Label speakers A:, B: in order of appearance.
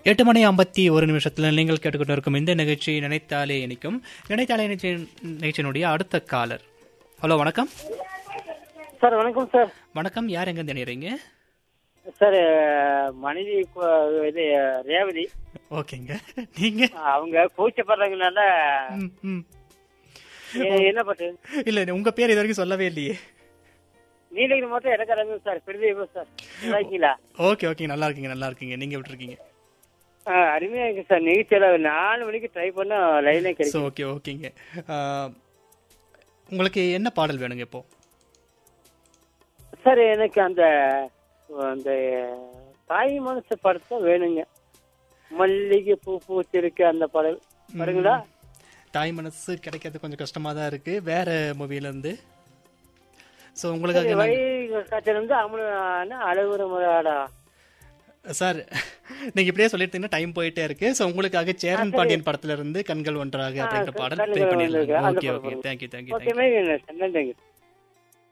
A: எட்டு மணி ஐம்பத்தி ஒரு நிமிஷத்தில் நீங்கள் கேட்டுக்கொண்டு இருக்கும் இந்த நிகழ்ச்சி நினைத்தாலே இனிக்கும் நினைத்தாலே நிகழ்ச்சி நிகழ்ச்சியினுடைய அடுத்த காலர் ஹலோ வணக்கம்
B: சார் வணக்கம் சார்
A: வணக்கம் யார் எங்க நினைறீங்க
B: சார் மனைவி கு- இது ரேவதி
A: ஓகேங்க நீங்க
B: அவங்க கூச்சப்படுறதுனால
A: ம், ம்.
B: எ- என்ன பண்றது
A: இல்ல உங்க பேர் இது வரைக்கும் சொல்லவே இல்லையே
B: நீலகிரி மட்டும் இடக்கறாங்க சார் பிரதீபம் சார் நல்லா இருக்கீங்களா
A: ஓகே ஓகே நல்லா இருக்கீங்க நல்லா இருக்கீங்க நீங்க எப்படி இருக்கீங்க
B: ஆ, அருமையா இருக்கு சார் நிகழ்ச்சியில நாலு மணிக்கு ட்ரை பண்ண லைனே
A: ஸோ
B: கிடைக்கும்
A: ஓகே ஓகேங்க ஆ, உங்களுக்கு என்ன பாடல் வேணுங்க இப்போ
B: சார் எனக்கு அந்த அந்த தாய் மனசு படத்தை வேணுங்க மல்லிகை பூ பூச்சிருக்கு அந்த பாடல் வருங்களா
A: தாய் மனசு கிடைக்கிறது கொஞ்சம் கஷ்டமா தான் இருக்கு வேற மூவில இருந்து ஸோ உங்களுக்காக
B: வழி
A: நாங்க-
B: காய்ச்சல் வந்து அமல அழகுற முறையாடா
A: சார் நீங்க இப்படியே சொல்லிட்டீங்கன்னா டைம் போயிட்டே இருக்கு ஸோ உங்களுக்காக சேரன் பாண்டியன் படத்துல இருந்து கண்கள் ஒன்றாக அப்படிங்கிற பாடல் ப்ளே
B: கண்கள்
A: பண்ணிடலாம்
B: ஒன்றாக, அந்த
A: ஓகே
B: படம்
A: ஓகே
B: வரும்.
A: தேங்க்யூ தேங்க்யூ
B: ஓகே மேம் நன்றி